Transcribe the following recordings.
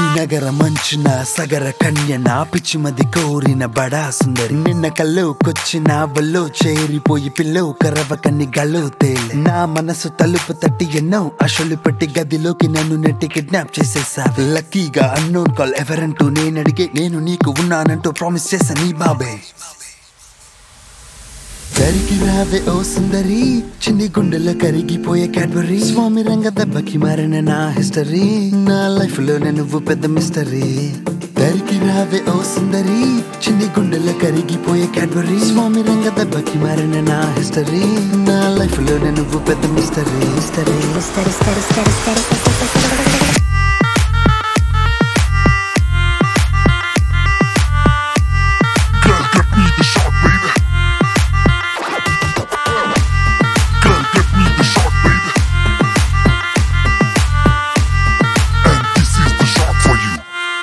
నగర మంచున సగర కన్య నా పిచ్చిమది కోరిన బడా సుందరి నిన్న కల్లోకొచ్చిన వల్లో చేరిపోయి పిల్లో కరవ కన్ని గల్లో తేలే నా మనసు తలుపు తట్టి ఎన్నో అసలు పెట్టి గదిలోకి నన్ను నెట్టి కిడ్నాప్ చేసేసావి లక్కీగా అన్నోన్ కాల్ ఎవరంటూ నేను అడిగే నేను నీకు ఉన్నానంటూ ప్రామిస్ చేశా నీ బాబే కరిగి రావే ఓ సుందరి చిన్ని గుండెలో కరిగిపోయే క్యాడ్బరీ స్వామి రంగ దెబ్బకి మారిన నా హిస్టరీ నా లైఫ్ లోనే నువ్వు పెద్ద మిస్టరీ కరిగి రావే ఓ సుందరి చిన్ని గుండెలో కరిగిపోయే క్యాడ్బరీ స్వామి రంగ దెబ్బకి మారిన నా హిస్టరీ నా లైఫ్ లోనే నువ్వు పెద్ద mystery mystery Steady, steady, steady, steady, steady, steady, steady. Girl, give me the shot, baby. Girl, give me the shot, baby. And this is the shot for you.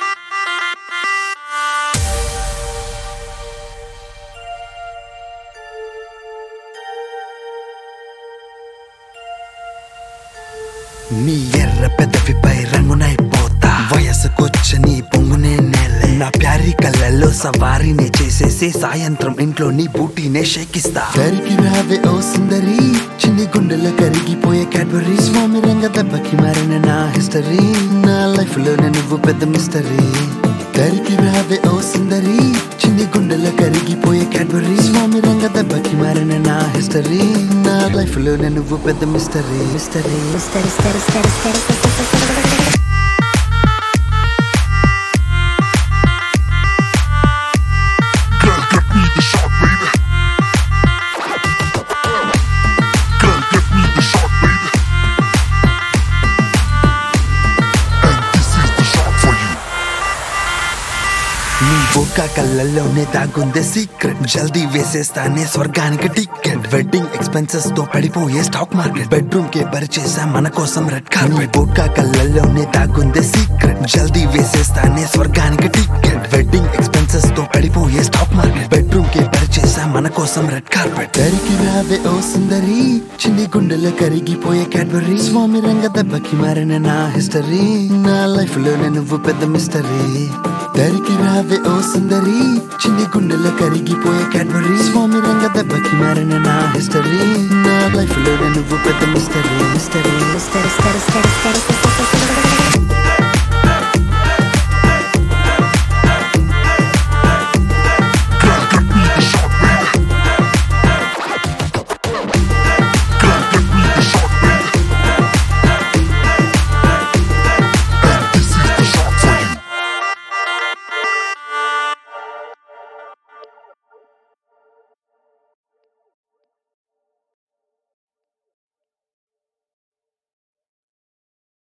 నీ ఎర్ర పెదవిపై రంగునైపోతా వయసుకొచ్చని పొంగునే నేలే నా ప్యారి కళ్ళల్లో సవారీనే చేసేసి సాయంత్రం ఇంట్లో నీ బూటీనే షేకిస్తా కరిగి రావే ఓ సుందరి చిన్ని గుండెలో కరిగిపోయే క్యాడ్బరీ స్వామి రంగ దెబ్బకి మారిన నా హిస్టరీ నా లైఫ్ లోనే నువ్వు పెద్ద మిస్టరీ కరిగి రావే ఓ సుందరి చిన్ని గుండెలో కరిగిపోయే క్యాడ్బరీ స్వామి రంగ దెబ్బకి మారిన నా హిస్టరీ నా లైఫ్ లోనే నువ్వు పెద్ద mystery mystery Steady, steady, steady, steady, steady, steady, steady, steady. Girl, give me the shot, baby. Girl, give me the shot, baby. And this is the shot for you. నీ బొక్క కళ్ళల్లోనే దాగుందే secret జల్దీ వేసేస్తానే స్వర్గానికి ticket wedding expenses తో పడిపోయే stock market bedroom కే పరిచేసా మన కోసం రెడ్ కార్పెట్ బొక్క కళ్ళల్లోనే దాగుందే సీక్రెట్ జల్దీ వేసేస్తానే స్వర్గానికి టికెట్ వెడ్డింగ్ ఎక్స్పెన్సెస్ తో పడిపోయే స్టాక్ మార్కెట్ బెడ్రూమ్ కే పరిచేసా మన కోసం రెడ్ కార్పెట్ కరిగి రావే ఓ సుందరి చిన్ని గుండెలో కరిగిపోయే క్యాడ్బరీ స్వామి రంగ దెబ్బకి మారిన నా హిస్టరీ నా లైఫ్ లోనే నువ్వు పెద్ద మిస్టరీ కరిగి రావే ఓ సుందరి చిన్ని గుండెలో కరిగిపోయే క్యాడ్బరీ స్వామి రంగ దెబ్బకి మారిన నా హిస్టరీ నా లైఫ్ లోనే నువ్వు పెద్ద mystery mystery Steady, steady, steady, steady, steady, steady, steady.